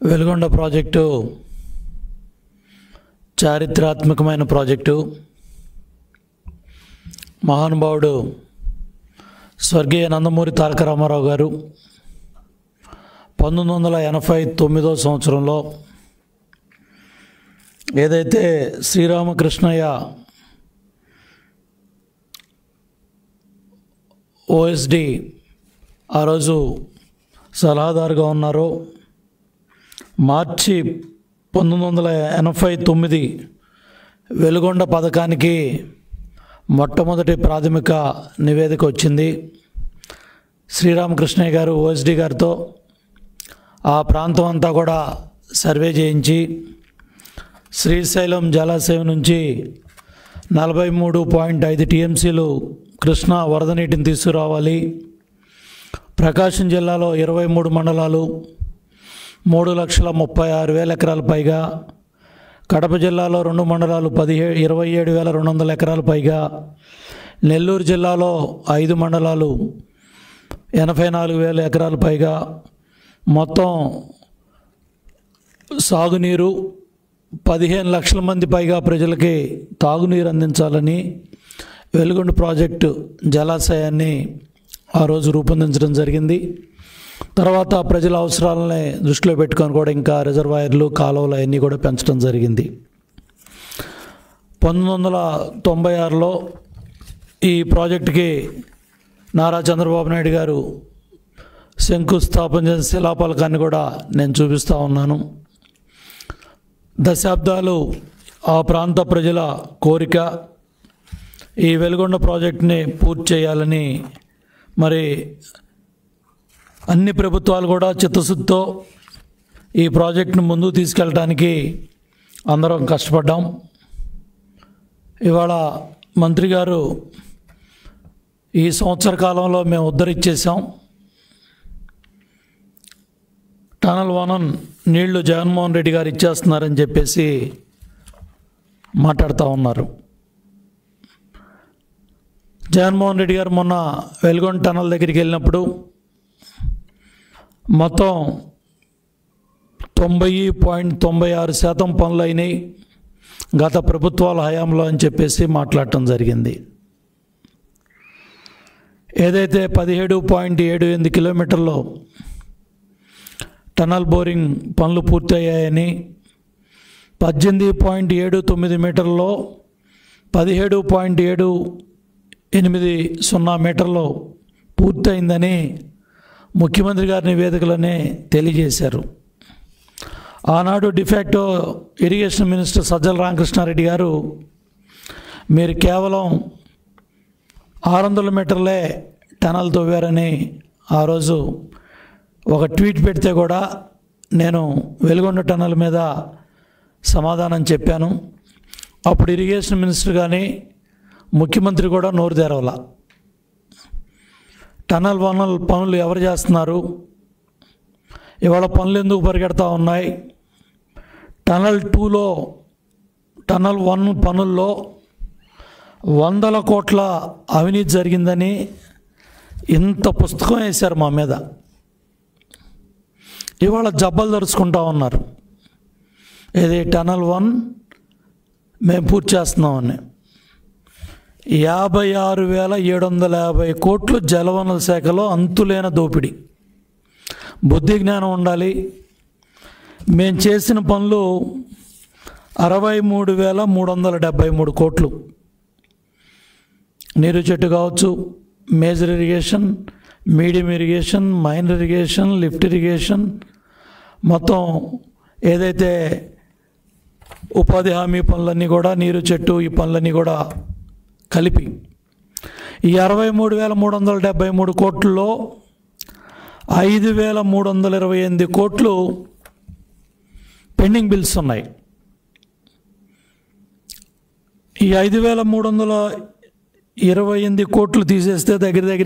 Veligonda project చారిత్రాత్మకమైన project మహానుభావుడు స్వర్గీయ నందమూరి తారక రామారావు గారు పంతొమ్మిది వందల ఎనభై తొమ్మిదో సంవత్సరంలో ఏదైతే శ్రీరామకృష్ణయ్య ఓఎస్డి ఆ రోజు సలహాదారుగా ఉన్నారో మార్చి పంతొమ్మిది వందల ఎనభై తొమ్మిది వెలుగొండ పథకానికి మొట్టమొదటి ప్రాథమిక నివేదిక వచ్చింది శ్రీరామకృష్ణయ్య గారు ఓఎస్డి గారితో ఆ ప్రాంతం అంతా కూడా సర్వే చేయించి శ్రీశైలం జలాశయం నుంచి నలభై మూడు పాయింట్ ఐదు టీఎంసీలు కృష్ణా వరద నీటిని తీసుకురావాలి ప్రకాశం జిల్లాలో ఇరవై మూడు మండలాలు మూడు లక్షల ముప్పై ఆరు వేల ఎకరాల పైగా కడప జిల్లాలో రెండు మండలాలు పదిహేడు ఇరవై ఏడు వేల రెండు వందల ఎకరాల పైగా నెల్లూరు జిల్లాలో ఐదు మండలాలు ఎనభై నాలుగు వేల ఎకరాల పైగా మొత్తం సాగునీరు పదిహేను లక్షల మంది పైగా ప్రజలకి తాగునీరు అందించాలని వెలుగొండ ప్రాజెక్టు జలాశయాన్ని ఆ రోజు రూపొందించడం జరిగింది తర్వాత ప్రజల అవసరాలని దృష్టిలో పెట్టుకొని కూడా ఇంకా రిజర్వాయర్లు కాలువలు అవన్నీ కూడా పెంచడం జరిగింది పంతొమ్మిది వందల తొంభై ఆరులో ఈ ప్రాజెక్టుకి నారా చంద్రబాబు నాయుడు గారు శంకుస్థాపన చేసిన శిలాపలకాన్ని కూడా నేను చూపిస్తూ ఉన్నాను దశాబ్దాలు ఆ ప్రాంత ప్రజల కోరిక ఈ వెలుగొండ ప్రాజెక్టుని పూర్తి చేయాలని మరి అన్ని ప్రభుత్వాలు కూడా చిత్తశుద్ధితో ఈ ప్రాజెక్టును ముందుకు తీసుకెళ్ళడానికి అందరం కష్టపడ్డాం ఇవాళ మంత్రి గారు ఈ సంవత్సర కాలంలో మేము ఉద్ధరించేసాం టనల్ వనన్ నీళ్లు జగన్మోహన్ రెడ్డి గారు ఇచ్చేస్తున్నారని చెప్పేసి మాట్లాడుతూ ఉన్నారు జగన్మోహన్ రెడ్డి గారు మొన్న వెలుగొండ టనల్ దగ్గరికి వెళ్ళినప్పుడు మొత్తం తొంభై పాయింట్ తొంభై ఆరు శాతం పనులు అయినాయి గత ప్రభుత్వాల హయాంలో అని చెప్పేసి మాట్లాడటం జరిగింది ఏదైతే పదిహేడు పాయింట్ ఏడు ఎనిమిది కిలోమీటర్లో టనల్ బోరింగ్ పనులు పూర్తయ్యాయని పద్దెనిమిది పాయింట్ ఏడు తొమ్మిది మీటర్లో పదిహేడు పాయింట్ ఏడు ఎనిమిది సున్నా మీటర్లో పూర్తయిందని ముఖ్యమంత్రి గారి నివేదికలోనే తెలియజేశారు ఆనాడు de facto irrigation minister Sajjala Ramakrishna Reddy గారు మీరు కేవలం ఆరు వందల మీటర్లే టనల్ తవ్వారని ఆ రోజు ఒక ట్వీట్ పెడితే కూడా నేను వెలుగొండ టనల్ మీద సమాధానం చెప్పాను అప్పుడు ఇరిగేషన్ మినిస్టర్ కానీ ముఖ్యమంత్రి కూడా నోరు తెరవల టనల్ వనల్ పనులు ఎవరు చేస్తున్నారు ఇవాళ పనులు ఎందుకు పరిగెడతా ఉన్నాయి టనల్ టూలో టనల్ వన్ పనుల్లో వందల కోట్ల అవినీతి జరిగిందని ఇంత పుస్తకం వేశారు మా మీద ఇవాళ జబ్బలు తెరుచుకుంటా ఉన్నారు ఇది టనల్ వన్ మేము పూర్తి చేస్తున్నామని యాభై ఆరు వేల ఏడు వందల యాభై కోట్లు జలవనరుల శాఖలో అంతులేని దోపిడీ బుద్ధి జ్ఞానం ఉండాలి మేము చేసిన పనులు అరవై మూడు వేల మూడు వందల డెబ్భై మూడు కోట్లు నీరు చెట్టు కావచ్చు major irrigation medium irrigation minor irrigation lift irrigation మొత్తం ఏదైతే ఉపాధి హామీ పనులన్నీ కూడా నీరు చెట్టు ఈ పనులన్నీ కూడా కలిపి ఈ అరవై మూడు వేల మూడు వందల డెబ్బై మూడు కోట్లలో ఐదు వేల మూడు వందల ఇరవై ఎనిమిది కోట్లు పెండింగ్ బిల్స్ ఉన్నాయి ఈ ఐదు వేల మూడు వందల ఇరవై ఎనిమిది కోట్లు తీసేస్తే దగ్గర దగ్గర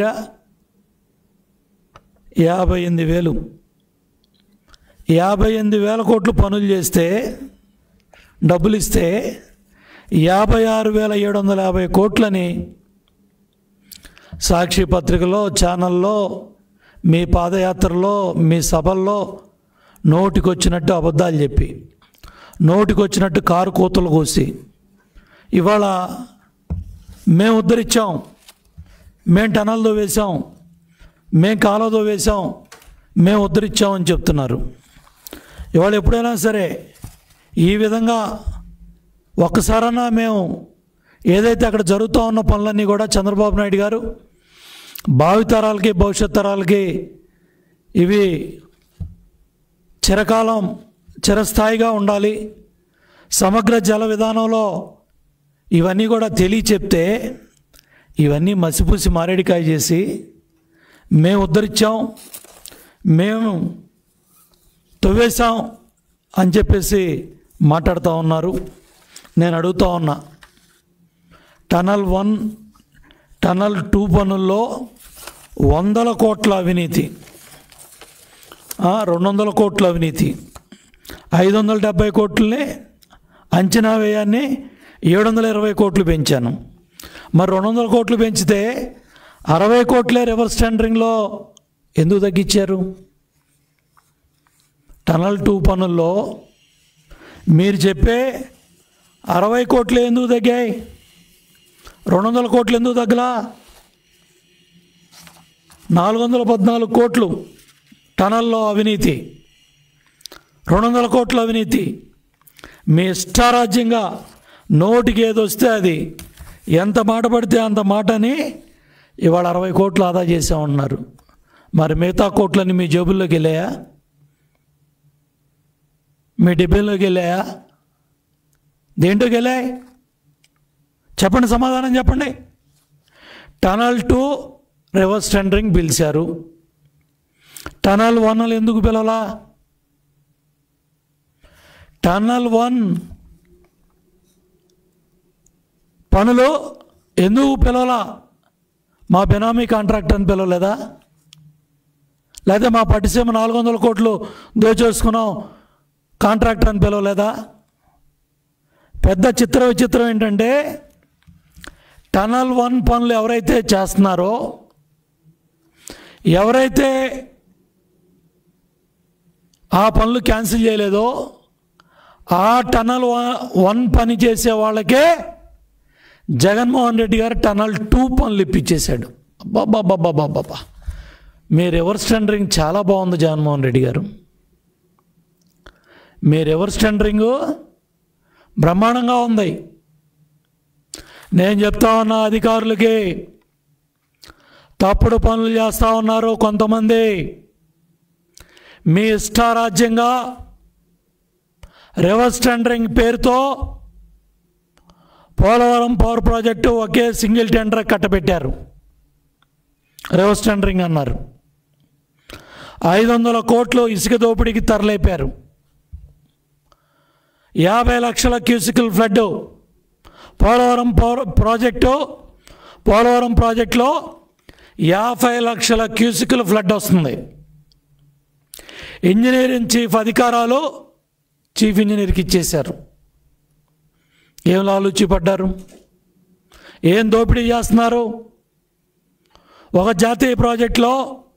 యాభై ఎనిమిది వేలు యాభై ఎనిమిది వేల కోట్లు పనులు చేస్తే డబ్బులు ఇస్తే యాభై ఆరు వేల ఏడు వందల యాభై కోట్లని సాక్షి పత్రికలో ఛానల్లో మీ పాదయాత్రలో మీ సభల్లో నోటికొచ్చినట్టు అబద్ధాలు చెప్పి నోటికొచ్చినట్టు కారు కూతలు కోసి ఇవాళ మేము ఉద్ధరించాం మేము టనల్తో వేసాం మేము కాలువతో వేసాం మేము ఉద్ధరించామని చెప్తున్నారు ఇవాళ ఎప్పుడైనా సరే ఈ విధంగా ఒక్కసారన్నా మేము ఏదైతే అక్కడ జరుగుతూ ఉన్న పనులన్నీ కూడా చంద్రబాబు నాయుడు గారు భావితరాలకి భవిష్యత్ తరాలకి ఇవి చిరకాలం చిరస్థాయిగా ఉండాలి సమగ్ర జల విధానంలో ఇవన్నీ కూడా తెలియ చెప్తే ఇవన్నీ మసిపూసి మారేడికాయ చేసి మేము ఉద్ధరించాం మేము తవ్వేశాం అని చెప్పేసి మాట్లాడుతూ ఉన్నారు నేను అడుగుతా ఉన్నా టనల్ వన్ టనల్ టూ పనుల్లో వందల కోట్ల అవినీతి ఆ, రెండు వందల కోట్ల అవినీతి ఐదు వందల డెబ్బై కోట్లని అంచనా వ్యయాన్ని ఏడు వందల ఇరవై కోట్లు పెంచాను మరి రెండు వందల కోట్లు పెంచితే అరవై కోట్లే రివర్స్ టెండరింగ్లో ఎందుకు తగ్గించారు టనల్ టూ పనుల్లో మీరు చెప్పే అరవై కోట్లు ఎందుకు తగ్గాయి రెండు వందల కోట్లు ఎందుకు తగ్గలా నాలుగు వందల పద్నాలుగు కోట్లు టనల్లో అవినీతి రెండు వందల కోట్ల అవినీతి మీ ఇష్టారాజ్యంగా నోటికి ఏది వస్తే అది ఎంత మాట పడితే అంత మాటని ఇవాళ అరవై కోట్లు ఆదా చేసామన్నారు మరి మిగతా కోట్లన్నీ మీ జేబుల్లోకి వెళ్ళాయా మీ డిబ్బీల్లోకి వెళ్ళాయా దేంట్లోకి వెళ్ళాయి చెప్పండి సమాధానం చెప్పండి టనల్ టూ రివర్స్ టెండరింగ్ పిలిచారు టనల్ వన్లు ఎందుకు పిలవలా టనల్ వన్ పనులు ఎందుకు పిలవలా మా బెనామీ కాంట్రాక్ట్ అని పిలవలేదా లేదా మా పట్టిసీమ నాలుగు వందల కోట్లు దోచేసుకున్నాం కాంట్రాక్టర్ అని పిలవలేదా పెద్ద చిత్ర విచిత్రం ఏంటంటే టనల్ వన్ పనులు ఎవరైతే చేస్తున్నారో ఎవరైతే ఆ పనులు క్యాన్సిల్ చేయలేదో ఆ టనల్ వన్- వన్ పని చేసే వాళ్ళకే జగన్మోహన్ రెడ్డి గారు టనల్ టూ పనులు ఇప్పించేశాడు అబ్బాబ్బాబ్బాబ్బాబ్బా మీ రివర్స్ టెండరింగ్ చాలా బాగుంది జగన్మోహన్ రెడ్డి గారు మీ రివర్స్ టెండరింగ్ బ్రహ్మాండంగా ఉంది నేను చెప్తా ఉన్నా అధికారులకి తప్పుడు పనులు చేస్తూ ఉన్నారు కొంతమంది మీ ఇష్టారాజ్యంగా రివర్స్ టెండరింగ్ పేరుతో పోలవరం పవర్ ప్రాజెక్టు ఒకే సింగిల్ టెండర్ కట్టబెట్టారు రివర్స్ టెండరింగ్ అన్నారు ఐదు వందల కోట్లు ఇసుక దోపిడీకి తరలేపారు యాభై లక్షల క్యూసికల్ flood Polavaram power project Polavaram ప్రాజెక్టులో యాభై లక్షల క్యూసికల్ ఫ్లడ్ వస్తుంది ఇంజనీరింగ్ చీఫ్ అధికారాలు చీఫ్ ఇంజనీర్కి ఇచ్చేశారు ఏం లాలూచి పడ్డారు ఏం దోపిడీ చేస్తున్నారు ఒక జాతీయ ప్రాజెక్టులో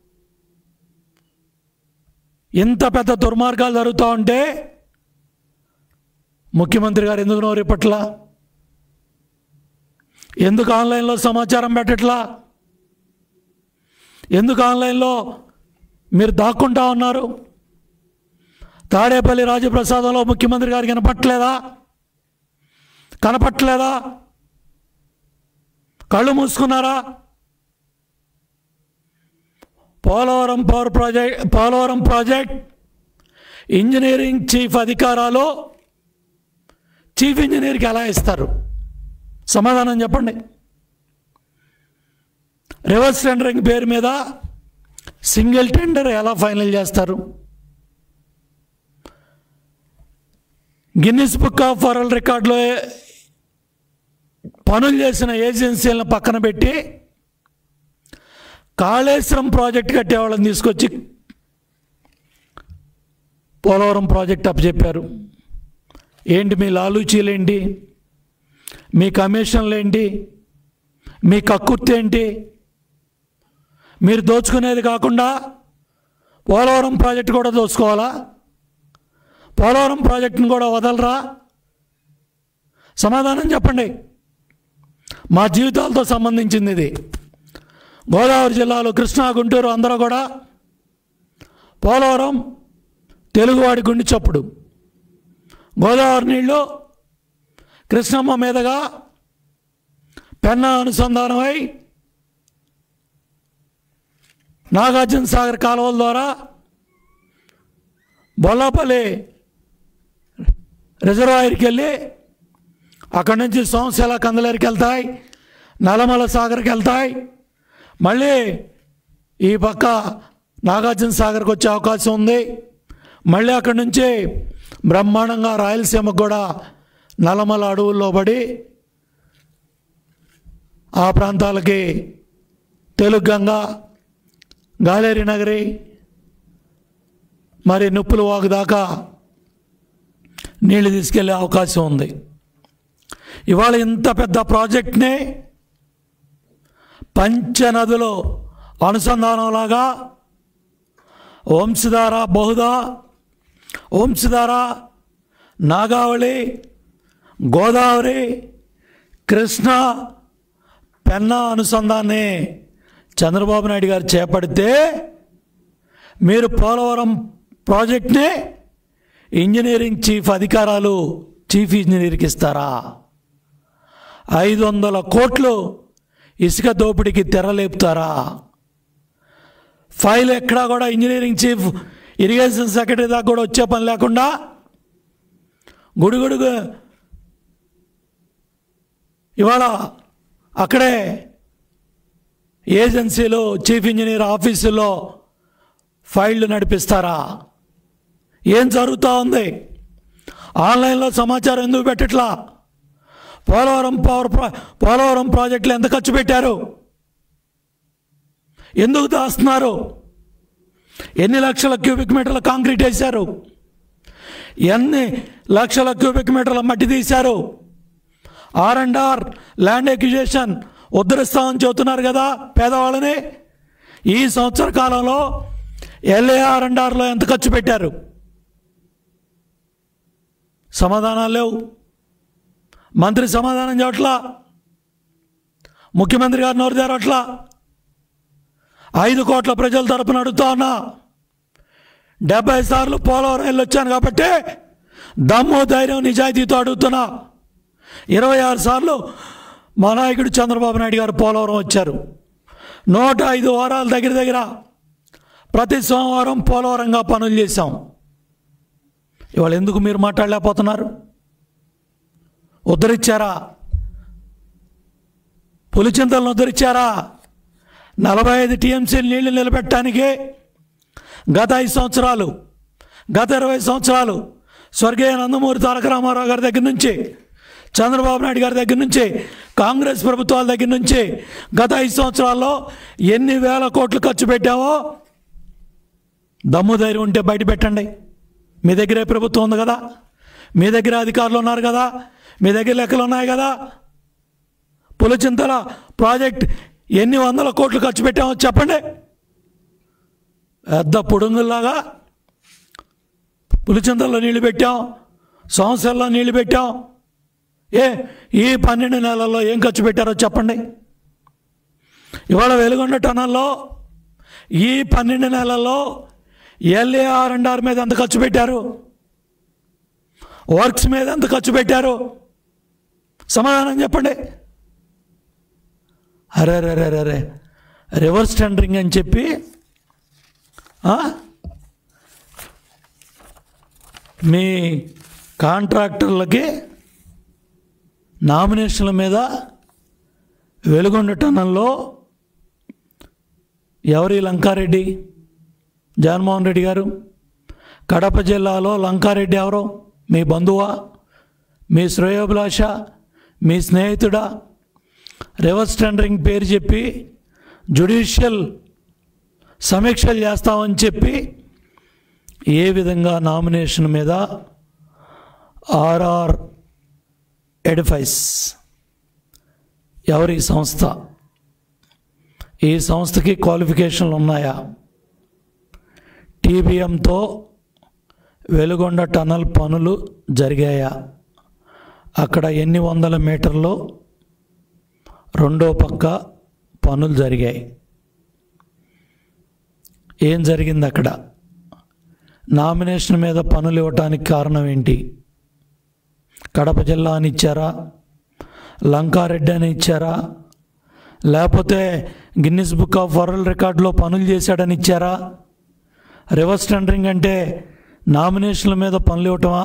ఇంత పెద్ద దుర్మార్గాలు జరుగుతూ ఉంటే ముఖ్యమంత్రి గారు ఎందుకు నోరు ఇప్పట్లా ఎందుకు ఆన్లైన్లో సమాచారం పెట్టట్లా ఎందుకు ఆన్లైన్లో మీరు దాక్కుంటా ఉన్నారు తాడేపల్లి రాజప్రసాదంలో ముఖ్యమంత్రి గారికి కనపట్లేదా కనపట్లేదా కళ్ళు మూసుకున్నారా Polavaram power project Polavaram project engineering chief అధికారాలు చీఫ్ ఇంజనీర్కి ఎలా ఇస్తారు సమాధానం చెప్పండి రివర్స్ టెండరింగ్ పేరు మీద సింగిల్ టెండర్ ఎలా ఫైనల్ చేస్తారు గిన్నిస్ బుక్ ఆఫ్ వరల్డ్ రికార్డులో పనులు చేసిన ఏజెన్సీలను పక్కన పెట్టి కాళేశ్వరం ప్రాజెక్ట్ కట్టే వాళ్ళని తీసుకొచ్చి పోలవరం ప్రాజెక్ట్ అప్పచెప్పారు ఏంటి మీ లాలూచీలేంటి మీ కమిషన్లు ఏంటి మీ కక్కుర్తి ఏంటి మీరు దోచుకునేది కాకుండా పోలవరం ప్రాజెక్ట్ కూడా దోచుకోవాలా పోలవరం ప్రాజెక్టును కూడా వదలరా సమాధానం చెప్పండి మా జీవితాలతో సంబంధించింది ఇది గోదావరి జిల్లాలో కృష్ణా గుంటూరు అందరూ కూడా పోలవరం తెలుగువాడి గుండి చప్పుడు గోదావరి నీళ్ళు కృష్ణమ్మ మీదుగా పెన్నా అనుసంధానమై నాగార్జున సాగర్ కాలువల ద్వారా బొల్లాపల్లి రిజర్వాయర్కి వెళ్ళి అక్కడి నుంచి సోమశిల కందలేరికి వెళ్తాయి నల్లమల సాగర్కి వెళ్తాయి మళ్ళీ ఈ పక్క నాగార్జున సాగర్కి వచ్చే అవకాశం ఉంది మళ్ళీ అక్కడి నుంచి బ్రహ్మాండంగా రాయలసీమకు కూడా నల్లమల అడవుల్లో పడి ఆ ప్రాంతాలకి తెలుగు గంగ గాలేరి నగరి మరి నొప్పుల వాగు దాకా నీళ్లు తీసుకెళ్లే అవకాశం ఉంది ఇవాళ ఇంత పెద్ద ప్రాజెక్ట్ని పంచనదులు అనుసంధానంలాగా వంశధార బహుదా వంశధార నాగావళి గోదావరి కృష్ణ పెన్నా అనుసంధాన్ని చంద్రబాబు నాయుడు గారు చేపడితే మీరు పోలవరం ప్రాజెక్ట్ని ఇంజనీరింగ్ చీఫ్ అధికారాలు చీఫ్ ఇంజనీర్కి ఇస్తారా ఐదు వందల కోట్లు ఇసుక దోపిడీకి తెరలేపుతారా ఫైల్ ఎక్కడా కూడా ఇంజనీరింగ్ చీఫ్ ఇరిగేషన్ సెక్రటరీ దాకా కూడా వచ్చే పని లేకుండా గుడుగుడుగు ఇవాళ అక్కడే ఏజెన్సీలో చీఫ్ ఇంజనీర్ ఆఫీసులో ఫైళ్ళు నడిపిస్తారా ఏం జరుగుతూ ఉంది ఆన్లైన్లో సమాచారం ఎందుకు పెట్టట్లా పోలవరం పవర్ ప్రా పోలవరం ప్రాజెక్టులు ఎంత ఖర్చు పెట్టారు ఎందుకు దాస్తున్నారు ఎన్ని లక్షల క్యూబిక్ మీటర్ల కాంక్రీట్ వేశారు ఎన్ని లక్షల క్యూబిక్ మీటర్ల మట్టి తీశారు R and R land acquisition ఉద్ధరిస్తామని చెబుతున్నారు కదా పేదవాళ్ళని ఈ సంవత్సర కాలంలో ఎల్ఏఆర్ అండ్ ఆర్లో ఎంత ఖర్చు పెట్టారు సమాధానాలు లేవు మంత్రి సమాధానం చెప్పట్లా ముఖ్యమంత్రి గారు నోరు తెరవట్లా ఐదు కోట్ల ప్రజల తరపున అడుగుతా ఉన్నా డెబ్బై సార్లు పోలవరం వెళ్ళి వచ్చాను కాబట్టి దమ్ము ధైర్యం నిజాయితీతో అడుగుతున్నా ఇరవై ఆరు సార్లు మా నాయకుడు చంద్రబాబు నాయుడు గారు పోలవరం వచ్చారు నూట ఐదు వారాల దగ్గర దగ్గర ప్రతి సోమవారం పోలవరంగా పనులు చేశాం ఇవాళ ఎందుకు మీరు మాట్లాడలేకపోతున్నారు ఉద్ధరించారా పులిచింతలను ఉద్ధరించారా నలభై ఐదు టీఎంసీలు నీళ్లు నిలబెట్టడానికి గత ఐదు సంవత్సరాలు గత ఇరవై సంవత్సరాలు స్వర్గీయ నందమూరి తారక రామారావు గారి దగ్గర నుంచి చంద్రబాబు నాయుడు గారి దగ్గర నుంచి కాంగ్రెస్ ప్రభుత్వాల దగ్గర నుంచి గత ఐదు సంవత్సరాల్లో ఎన్ని వేల కోట్లు ఖర్చు పెట్టావో దమ్ము ధైర్యం ఉంటే బయట పెట్టండి మీ దగ్గరే ప్రభుత్వం ఉంది కదా మీ దగ్గర అధికారులు ఉన్నారు కదా మీ దగ్గర లెక్కలు ఉన్నాయి కదా పులిచింతల ప్రాజెక్ట్ ఎన్ని వందల కోట్లు ఖర్చు పెట్టామో చెప్పండి పెద్ద పుడుంగుల్లాగా పులిచింతల్లో నీళ్లు పెట్టాం సంవత్సరంలో నీళ్లు పెట్టాం ఏ ఈ పన్నెండు నెలల్లో ఏం ఖర్చు పెట్టారో చెప్పండి ఇవాళ వెలుగొండ టనల్లో ఈ పన్నెండు నెలల్లో ఎల్ఏఆర్ అండ్ ఆర్ మీద ఎంత ఖర్చు పెట్టారు వర్క్స్ మీద ఎంత ఖర్చు పెట్టారు సమాధానం చెప్పండి అరే అరే అరే అరే రివర్స్ టెండరింగ్ అని చెప్పి ఆ? మీ కాంట్రాక్టర్లకి నామినేషన్ల మీద వెలుగొండ టన్నంలో ఎవరి లంకారెడ్డి జగన్మోహన్ రెడ్డి గారు కడప జిల్లాలో లంకారెడ్డి ఎవరు మీ బంధువా మీ శ్రేయోభిలాష మీ స్నేహితుడా రివర్స్ టెండరింగ్ పేరు చెప్పి జుడిషియల్ సమీక్షలు చేస్తామని చెప్పి ఏ విధంగా నామినేషన్ మీద ఆర్ఆర్ ఎడిఫైస్ ఎవరి సంస్థ ఈ సంస్థకి క్వాలిఫికేషన్లు ఉన్నాయా టీబీఎంతో వెలుగొండ టనల్ పనులు జరిగాయా అక్కడ ఎన్ని వందల మీటర్లో రెండో పక్క పనులు జరిగాయి ఏం జరిగింది అక్కడ నామినేషన్ మీద పనులు ఇవ్వటానికి కారణం ఏంటి కడప జిల్లా అని ఇచ్చారా లంకారెడ్డి అని ఇచ్చారా లేకపోతే గిన్నిస్ బుక్ ఆఫ్ వరల్డ్ రికార్డులో పనులు చేశాడని ఇచ్చారా రివర్స్ టెండరింగ్ అంటే నామినేషన్ల మీద పనులు ఇవ్వటమా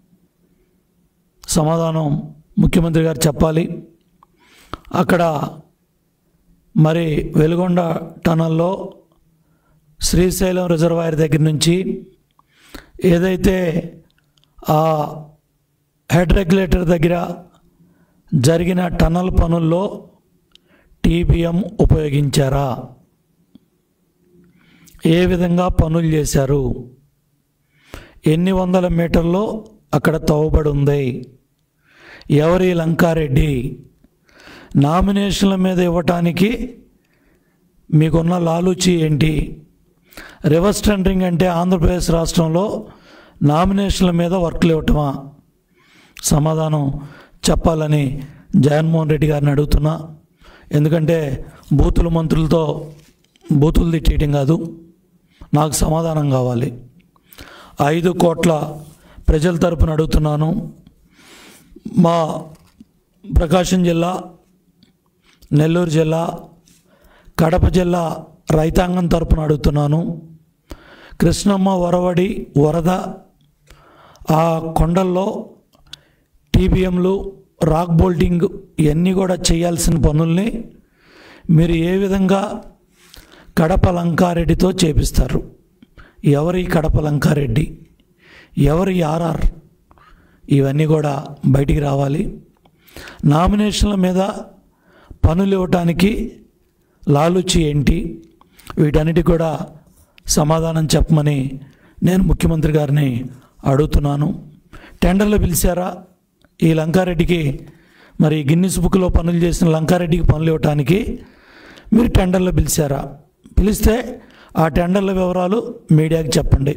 సమాధానం ముఖ్యమంత్రి గారు చెప్పాలి అక్కడ మరి వెలుగొండ టనల్లో శ్రీశైలం రిజర్వాయర్ దగ్గర నుంచి ఏదైతే ఆ హెడ్ రెగ్యులేటర్ దగ్గర జరిగిన టన్నల్ పనుల్లో టీబీఎం ఉపయోగించారా ఏ విధంగా పనులు చేశారు ఎన్ని వందల మీటర్లో అక్కడ తవ్వబడి ఉంది ఎవరి లంకారెడ్డి నామినేషన్ల మీద ఇవ్వటానికి మీకున్న లాలూచి ఏంటి రివర్స్ టెండరింగ్ అంటే ఆంధ్రప్రదేశ్ రాష్ట్రంలో నామినేషన్ల మీద వర్క్లు ఇవ్వటమా సమాధానం చెప్పాలని జగన్మోహన్ రెడ్డి గారిని అడుగుతున్నా ఎందుకంటే బూతుల మంత్రులతో బూతులు తిట్టేయటం కాదు నాకు సమాధానం కావాలి ఐదు కోట్ల ప్రజల తరపున అడుగుతున్నాను మా ప్రకాశం జిల్లా నెల్లూరు జిల్లా కడప జిల్లా రైతాంగం తరపున అడుగుతున్నాను కృష్ణమ్మ వరవడి వరద ఆ కొండల్లో టీబీఎంలు రాక్ బోల్టింగ్ ఇవన్నీ కూడా చేయాల్సిన పనుల్ని మీరు ఏ విధంగా కడప లంకారెడ్డితో చేపిస్తారు ఎవరి కడప లంకారెడ్డి ఎవరి ఆర్ఆర్ ఇవన్నీ కూడా బయటికి రావాలి నామినేషన్ల మీద పనులు ఇవ్వటానికి లాలుచి ఏంటి వీటన్నిటి కూడా సమాధానం చెప్పమని నేను ముఖ్యమంత్రి గారిని అడుగుతున్నాను టెండర్లు పిలిచారా ఈ లంకారెడ్డికి మరి గిన్నిస్ బుక్లో పనులు చేసిన లంకారెడ్డికి పనులు ఇవ్వటానికి మీరు టెండర్లు పిలిచారా పిలిస్తే ఆ టెండర్ల వివరాలు మీడియాకి చెప్పండి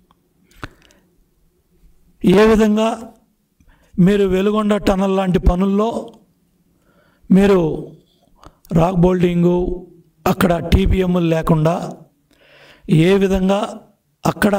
ఏ విధంగా మీరు వెలుగొండ టనల్ లాంటి పనుల్లో మీరు రాక్ బోల్డింగు అక్కడ టీబీఎంలు లేకుండా ఏ విధంగా అక్కడ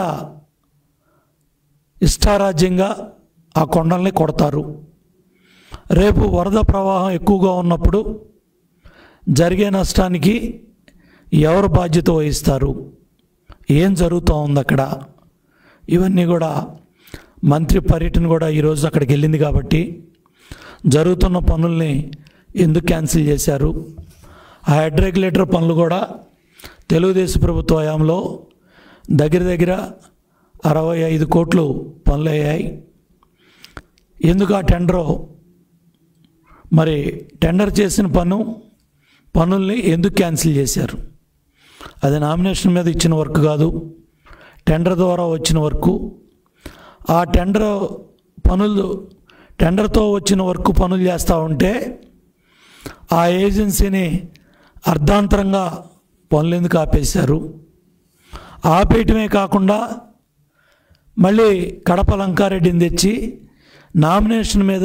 ఇష్టారాజ్యంగా ఆ కొండల్ని కొడతారు రేపు వరద ప్రవాహం ఎక్కువగా ఉన్నప్పుడు జరిగే నష్టానికి ఎవరు బాధ్యత వహిస్తారు ఏం జరుగుతూ ఉంది అక్కడ ఇవన్నీ కూడా మంత్రి పర్యటన కూడా ఈరోజు అక్కడికి వెళ్ళింది కాబట్టి జరుగుతున్న పనుల్ని ఎందుకు క్యాన్సిల్ చేశారు ఆ హెడ్ రెగ్యులేటర్ పనులు కూడా తెలుగుదేశం ప్రభుత్వ హయాంలో దగ్గర దగ్గర అరవై ఐదు కోట్లు పనులు అయ్యాయి ఎందుకు ఆ టెండరు మరి టెండర్ చేసిన పను పనుల్ని ఎందుకు క్యాన్సిల్ చేశారు అది నామినేషన్ మీద ఇచ్చిన వర్క్ కాదు టెండర్ ద్వారా వచ్చిన వర్క్ ఆ టెండర్ పనులు టెండర్తో వచ్చిన వర్క్ పనులు చేస్తూ ఉంటే ఆ ఏజెన్సీని అర్ధాంతరంగా పనులు ఎందుకు ఆపేశారు ఆపేయటమే కాకుండా మళ్ళీ కడప లంకారెడ్డిని తెచ్చి నామినేషన్ మీద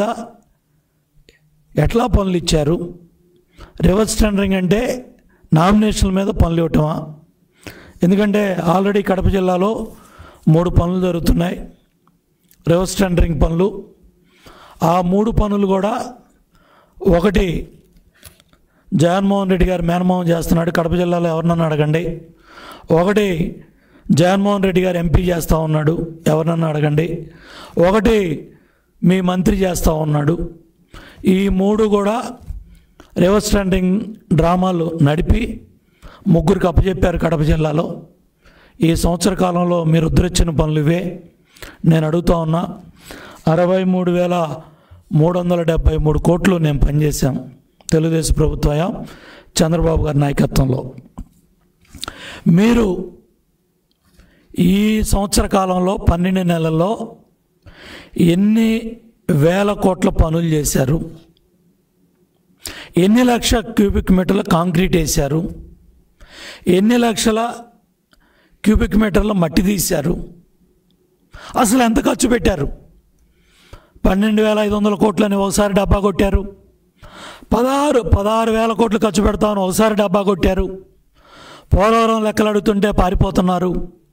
ఎట్లా పనులు ఇచ్చారు రివర్స్ టెండరింగ్ అంటే నామినేషన్ల మీద పనులు ఇవ్వటమా ఎందుకంటే ఆల్రెడీ కడప జిల్లాలో మూడు పనులు జరుగుతున్నాయి రివర్స్ టెండరింగ్ పనులు ఆ మూడు పనులు కూడా ఒకటి జగన్మోహన్ రెడ్డి గారు మేనమోహన్ చేస్తున్నాడు కడప జిల్లాలో ఎవరినన్నా అడగండి ఒకటి జగన్మోహన్ రెడ్డి గారు ఎంపీ చేస్తూ ఉన్నాడు ఎవరినన్నా అడగండి ఒకటి మీ మంత్రి చేస్తూ ఉన్నాడు ఈ మూడు కూడా రివర్స్ టెండరింగ్ డ్రామాలు నడిపి ముగ్గురికి అప్పచెప్పారు కడప జిల్లాలో ఈ సంవత్సర కాలంలో మీరు ఉద్ధరించిన పనులు ఇవే నేను అడుగుతా ఉన్నా అరవై మూడు వేల మూడు వందల డెబ్బై మూడు కోట్లు నేను పనిచేశాం తెలుగుదేశం ప్రభుత్వం చంద్రబాబు గారి నాయకత్వంలో మీరు ఈ సంవత్సర కాలంలో పన్నెండు నెలల్లో ఎన్ని వేల కోట్ల పనులు చేశారు ఎన్ని లక్షల క్యూబిక్ మీటర్ల కాంక్రీట్ వేశారు ఎన్ని లక్షల క్యూబిక్ మీటర్ల మట్టి తీశారు అసలు ఎంత ఖర్చు పెట్టారు పన్నెండు వేల ఐదు వందల కోట్లని ఒకసారి డబ్బా కొట్టారు పదహారు పదహారు వేల కోట్లు ఖర్చు పెడతామని ఒకసారి డబ్బా కొట్టారు పోలవరం లెక్కలు అడుగుతుంటే పారిపోతున్నారు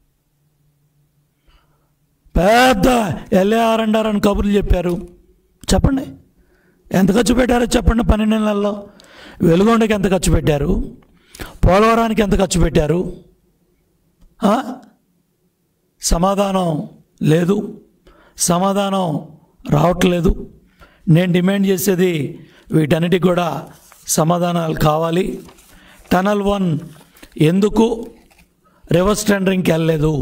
పెద్ద ఎల్ఏఆర్ అండార్ అని కబుర్లు చెప్పారు చెప్పండి ఎంత ఖర్చు పెట్టారో చెప్పండి పన్నెండు నెలల్లో వెలుగొండకి ఎంత ఖర్చు పెట్టారు పోలవరానికి ఎంత ఖర్చు పెట్టారు ఆ? సమాధానం లేదు సమాధానం రావట్లేదు నేను డిమాండ్ చేసేది వీటన్నిటికి కూడా సమాధానాలు కావాలి టనల్ వన్ ఎందుకు రివర్స్ టెండరింగ్కి వెళ్ళలేదు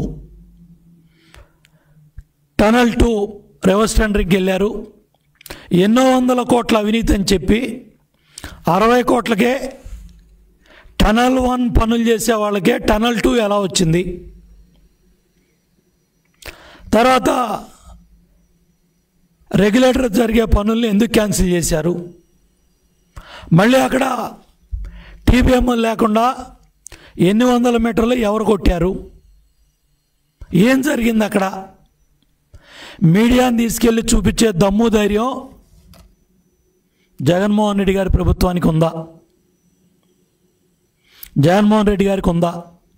టనల్ టూ రివర్స్ టెండరింగ్కి వెళ్ళారు ఎన్నో వందల కోట్ల అవినీతి అని చెప్పి అరవై కోట్లకే టనల్ వన్ పనులు చేసే వాళ్ళకే టనల్ టూ ఎలా వచ్చింది తర్వాత రెగ్యులేటర్ జరిగే పనుల్ని ఎందుకు క్యాన్సిల్ చేశారు మళ్ళీ అక్కడ టీబీఎం లేకుండా ఎన్ని వందల మీటర్లు ఎవరు కొట్టారు ఏం జరిగింది అక్కడ మీడియాని తీసుకెళ్ళి చూపించే దమ్ము ధైర్యం జగన్మోహన్ రెడ్డి గారి ప్రభుత్వానికి ఉందా జగన్మోహన్ రెడ్డి గారికి ఉందా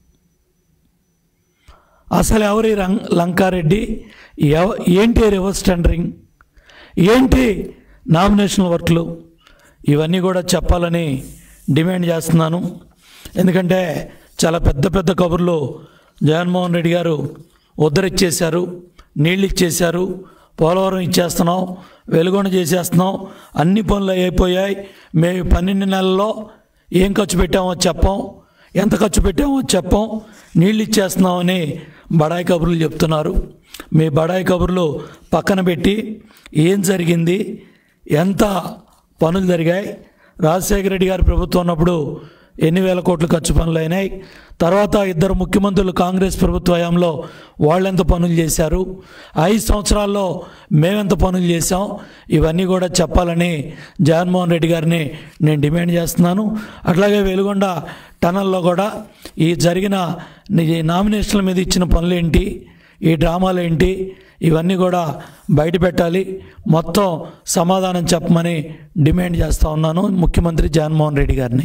అసలు ఎవరి రం- లంకారెడ్డి ఎవ ఏంటి రివర్స్ టెండరింగ్ ఏంటి నామినేషన్ వర్క్లు ఇవన్నీ కూడా చెప్పాలని డిమాండ్ చేస్తున్నాను ఎందుకంటే చాలా పెద్ద పెద్ద కబుర్లు జగన్మోహన్ రెడ్డి గారు ఉద్ధరిచ్చేశారు నీళ్ళు ఇచ్చేశారు పోలవరం ఇచ్చేస్తున్నాం వెలుగొండ చేసేస్తున్నాం అన్ని పనులు అయిపోయాయి మేము పన్నెండు నెలల్లో ఏం ఖర్చు పెట్టామో చెప్పం ఎంత ఖర్చు పెట్టామో చెప్పం నీళ్ళు ఇచ్చేస్తున్నామని బడాయి కబుర్లు చెప్తున్నారు మీ బడాయి కబుర్లు పక్కన పెట్టి ఏం జరిగింది ఎంత పనులు జరిగాయి రాజశేఖర రెడ్డి గారి ప్రభుత్వం ఉన్నప్పుడు ఎన్ని వేల కోట్లు ఖర్చు పనులు అయినాయి తర్వాత ఇద్దరు ముఖ్యమంత్రులు కాంగ్రెస్ ప్రభుత్వ హయాంలో వాళ్ళెంత పనులు చేశారు ఐదు సంవత్సరాల్లో మేమెంత పనులు చేశాం ఇవన్నీ కూడా చెప్పాలని జగన్మోహన్ రెడ్డి గారిని నేను డిమాండ్ చేస్తున్నాను అట్లాగే వెలుగొండ టనల్లో కూడా ఈ జరిగిన ఈ నామినేషన్ల మీద ఇచ్చిన పనులు ఏంటి ఈ డ్రామాలు ఏంటి ఇవన్నీ కూడా బయట పెట్టాలి మొత్తం సమాధానం చెప్పమని డిమాండ్ చేస్తూ ఉన్నాను ముఖ్యమంత్రి జగన్మోహన్ రెడ్డి గారిని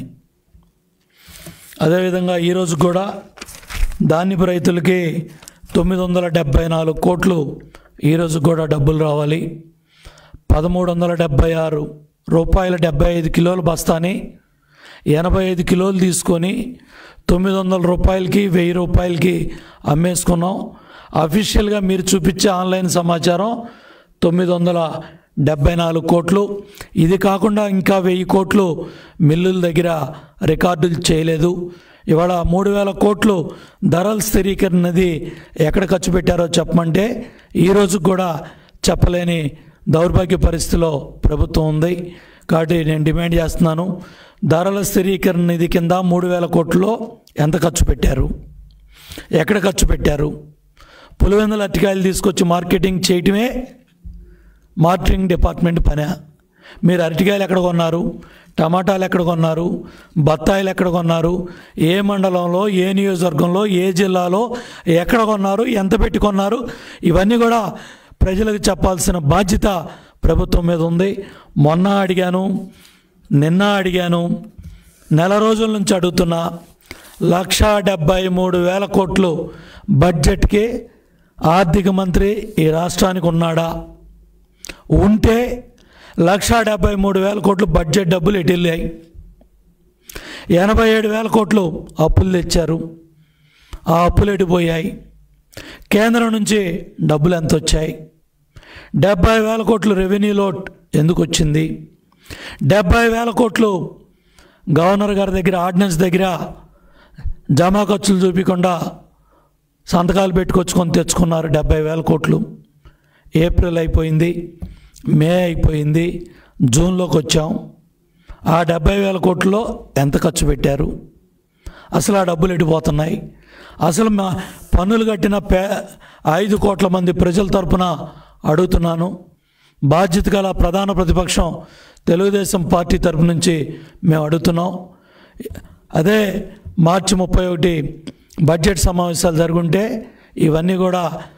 అదేవిధంగా ఈరోజు కూడా ధాన్యపు రైతులకి తొమ్మిది వందల డెబ్బై నాలుగు కోట్లు ఈరోజు కూడా డబ్బులు రావాలి పదమూడు వందల డెబ్బై ఆరు రూపాయల డెబ్బై ఐదు కిలోల బస్తాని ఎనభై ఐదు కిలోలు తీసుకొని తొమ్మిది వందల రూపాయలకి వెయ్యి రూపాయలకి అమ్మేసుకున్నాం అఫీషియల్గా మీరు చూపించే ఆన్లైన్ సమాచారం తొమ్మిది వందల డెబ్బై నాలుగు కోట్లు ఇది కాకుండా ఇంకా వెయ్యి కోట్లు మిల్లుల దగ్గర రికార్డులు చేయలేదు ఇవాళ మూడు వేల కోట్లు ధరల స్థిరీకరణది ఎక్కడ ఖర్చు పెట్టారో చెప్పమంటే ఈరోజు కూడా చెప్పలేని దౌర్భాగ్య పరిస్థితిలో ప్రభుత్వం ఉంది కాబట్టి నేను డిమాండ్ చేస్తున్నాను ధరల స్థిరీకరణ నిధి కింద మూడు వేల కోట్లలో ఎంత ఖర్చు పెట్టారు ఎక్కడ ఖర్చు పెట్టారు పులివెందుల అరటికాయలు తీసుకొచ్చి మార్కెటింగ్ చేయటమే మార్కెటింగ్ డిపార్ట్మెంట్ పనే మీరు అరటికాయలు ఎక్కడ కొన్నారు టమాటాలు ఎక్కడ కొన్నారు బత్తాయిలు ఎక్కడ కొన్నారు ఏ మండలంలో ఏ నియోజకవర్గంలో ఏ జిల్లాలో ఎక్కడ కొన్నారు ఎంత పెట్టి కొన్నారు ఇవన్నీ కూడా ప్రజలకు చెప్పాల్సిన బాధ్యత ప్రభుత్వం మీద ఉంది మొన్న అడిగాను నిన్న అడిగాను నెల రోజుల నుంచి అడుగుతున్నా లక్షా డెబ్బై మూడు వేల కోట్లు బడ్జెట్కి ఆర్థిక మంత్రి ఈ రాష్ట్రానికి ఉన్నాడా ఉంటే లక్షా డెబ్బై మూడు వేల కోట్లు బడ్జెట్ డబ్బులు ఎటు వెళ్ళాయి ఎనభై ఏడు వేల కోట్లు అప్పులు తెచ్చారు ఆ అప్పులు ఎటుపోయాయి కేంద్రం నుంచి డబ్బులు ఎంత వచ్చాయి డెబ్బై వేల కోట్లు రెవెన్యూ లోట్ ఎందుకు వచ్చింది డెబ్బై వేల కోట్లు గవర్నర్ గారి దగ్గర ఆర్డినెన్స్ దగ్గర జమా ఖర్చులు చూపించకుండా సంతకాలు పెట్టుకొచ్చుకొని తెచ్చుకున్నారు డెబ్బై వేల కోట్లు ఏప్రిల్ అయిపోయింది మే అయిపోయింది జూన్లోకి వచ్చాం ఆ డెబ్బై వేల కోట్లలో ఎంత ఖర్చు పెట్టారు అసలు ఆ డబ్బులు ఎడిపోతున్నాయి అసలు మా పన్నులు కట్టిన పే ఐదు కోట్ల మంది ప్రజల తరపున అడుగుతున్నాను బాధ్యత గల ప్రధాన ప్రతిపక్షం తెలుగుదేశం పార్టీ తరపు నుంచి మేము అడుగుతున్నాం అదే మార్చి ముప్పై ఒకటి బడ్జెట్ సమావేశాలు జరుగుంటే ఇవన్నీ కూడా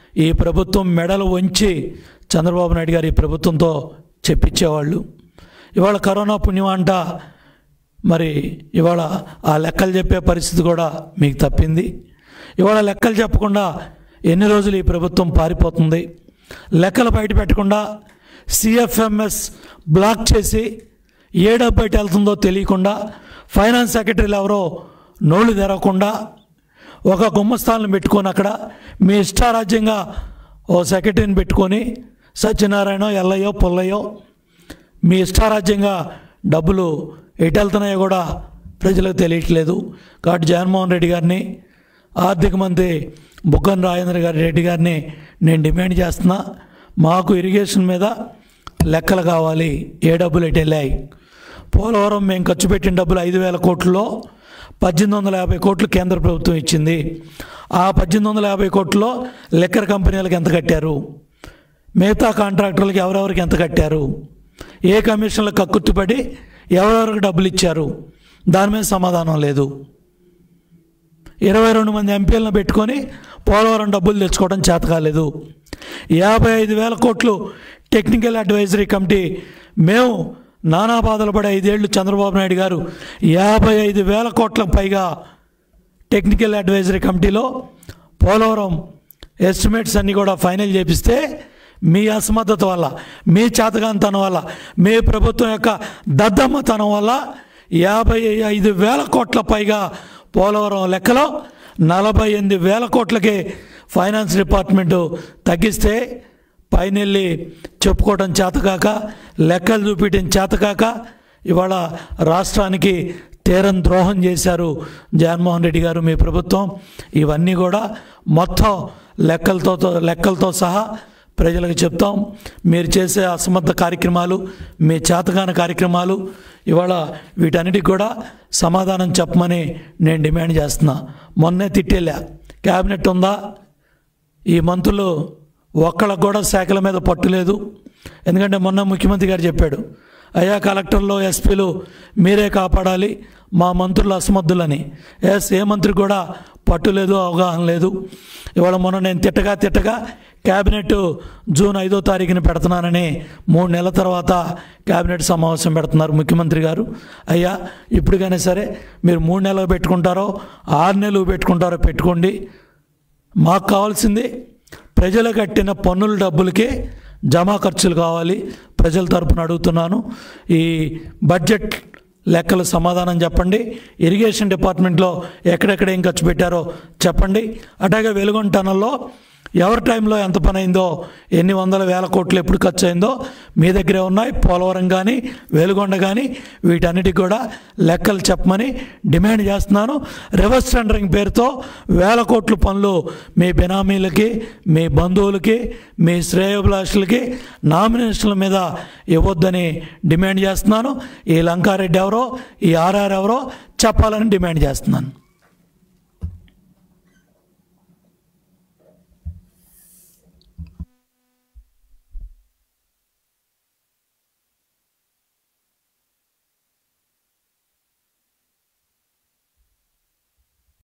ఈ ప్రభుత్వం మెడలు వంచి చంద్రబాబు నాయుడు గారు ఈ ప్రభుత్వంతో చెప్పించేవాళ్ళు ఇవాళ కరోనా పుణ్యం అంట మరి ఇవాళ ఆ లెక్కలు చెప్పే పరిస్థితి కూడా మీకు తప్పింది ఇవాళ లెక్కలు చెప్పకుండా ఎన్ని రోజులు ఈ ప్రభుత్వం పారిపోతుంది లెక్కలు బయట పెట్టకుండా సిఎఫ్ఎంఎస్ బ్లాక్ చేసి ఏ డబ్బు బయట వెళ్తుందో తెలియకుండా ఫైనాన్స్ సెక్రటరీలు ఎవరో నోళ్ళు తెరవకుండా ఒక గుమ్మస్థానం పెట్టుకొని అక్కడ మీ ఇష్టారాజ్యంగా ఓ సెక్రటరీని పెట్టుకొని సత్యనారాయణ ఎల్లయ్యో పుల్లయ్యో మీ ఇష్టారాజ్యంగా డబ్బులు ఎటు వెళ్తున్నాయో కూడా ప్రజలకు తెలియట్లేదు కాబట్టి జగన్మోహన్ రెడ్డి గారిని ఆర్థిక మంత్రి బుగ్గన రాజేంద్ర గారి రెడ్డి గారిని నేను డిమాండ్ చేస్తున్నా మాకు ఇరిగేషన్ మీద లెక్కలు కావాలి ఏ డబ్బులు ఎటు వెళ్ళాయి పోలవరం మేము ఖర్చు పెట్టిన డబ్బులు ఐదు వేల కోట్లలో పద్దెనిమిది వందల యాభై కోట్లు కేంద్ర ప్రభుత్వం ఇచ్చింది ఆ పద్దెనిమిది వందల యాభై కోట్లలో లిక్కర్ కంపెనీలకు ఎంత కట్టారు మిగతా కాంట్రాక్టర్లకు ఎవరెవరికి ఎంత కట్టారు ఏ కమిషన్లకు కక్కుర్తిపడి ఎవరెవరికి డబ్బులు ఇచ్చారు దాని మీద సమాధానం లేదు ఇరవై రెండు మంది ఎంపీలను పెట్టుకొని పోలవరం డబ్బులు తెచ్చుకోవడం చేత కాలేదు యాభై ఐదు వేల కోట్లు టెక్నికల్ అడ్వైజరీ కమిటీ మేము నానా బాధలు పడే ఐదేళ్లు చంద్రబాబు నాయుడు గారు యాభై ఐదు వేల కోట్లకు పైగా టెక్నికల్ అడ్వైజరీ కమిటీలో పోలవరం ఎస్టిమేట్స్ అన్నీ కూడా ఫైనల్ చేపిస్తే మీ అసమర్థత వల్ల మీ చేతగానితనం వల్ల మీ ప్రభుత్వం యొక్క దద్దమ్మతనం వల్ల యాభై ఐదు వేల కోట్ల పైగా పోలవరం లెక్కలో నలభై ఎనిమిది వేల కోట్లకి ఫైనాన్స్ డిపార్ట్మెంటు తగ్గిస్తే పైనెళ్ళి చెప్పుకోవడం చేతకాక లెక్కలు చూపించడం చేతకాక ఇవాళ రాష్ట్రానికి తీరం ద్రోహం చేశారు జగన్మోహన్ రెడ్డి గారు మీ ప్రభుత్వం ఇవన్నీ కూడా మొత్తం లెక్కలతో లెక్కలతో సహా ప్రజలకు చెప్తాం మీరు చేసే అసమర్థ కార్యక్రమాలు మీ చేతగాన కార్యక్రమాలు ఇవాళ వీటన్నిటికి కూడా సమాధానం చెప్పమని నేను డిమాండ్ చేస్తున్నా మొన్నే తిట్టేళ్ళా క్యాబినెట్ ఉందా ఈ మంత్రులు ఒక్కళ్ళకు కూడా శాఖల మీద పట్టు లేదు ఎందుకంటే మొన్న ముఖ్యమంత్రి గారు చెప్పాడు అయ్యా కలెక్టర్లు ఎస్పీలు మీరే కాపాడాలి మా మంత్రులు అసమర్థులని ఎస్ ఏ మంత్రి కూడా పట్టు లేదు అవగాహన లేదు ఇవాళ మొన్న నేను తిట్టగా తిట్టగా క్యాబినెట్ జూన్ ఐదో తారీఖున పెడుతున్నానని మూడు నెలల తర్వాత క్యాబినెట్ సమావేశం పెడుతున్నారు ముఖ్యమంత్రి గారు అయ్యా ఇప్పటికైనా సరే మీరు మూడు నెలలు పెట్టుకుంటారో ఆరు నెలలు పెట్టుకుంటారో పెట్టుకోండి మాకు కావాల్సింది ప్రజలు కట్టిన పన్నుల డబ్బులకి జమా ఖర్చులు కావాలి ప్రజల తరపున అడుగుతున్నాను ఈ బడ్జెట్ లెక్కలు సమాధానం చెప్పండి ఇరిగేషన్ డిపార్ట్మెంట్లో ఎక్కడెక్కడ ఏం ఖర్చు పెట్టారో చెప్పండి అట్లాగే వెలుగొండ టనల్లో ఎవరి టైంలో ఎంత పని అయిందో ఎన్ని వందల వేల కోట్లు ఎప్పుడు ఖర్చు అయిందో మీ దగ్గరే ఉన్నాయి పోలవరం కానీ వెలుగొండ కానీ వీటన్నిటికి కూడా లెక్కలు చెప్పమని డిమాండ్ చేస్తున్నాను రివర్స్ టెండరింగ్ పేరుతో వేల కోట్ల పనులు మీ బినామీలకి మీ బంధువులకి మీ శ్రేయోభిలాషులకి నామినేషన్ల మీద ఇవ్వద్దని డిమాండ్ చేస్తున్నాను ఈ లంకారెడ్డి ఎవరో ఈ ఆర్ఆర్ ఎవరో చెప్పాలని డిమాండ్ చేస్తున్నాను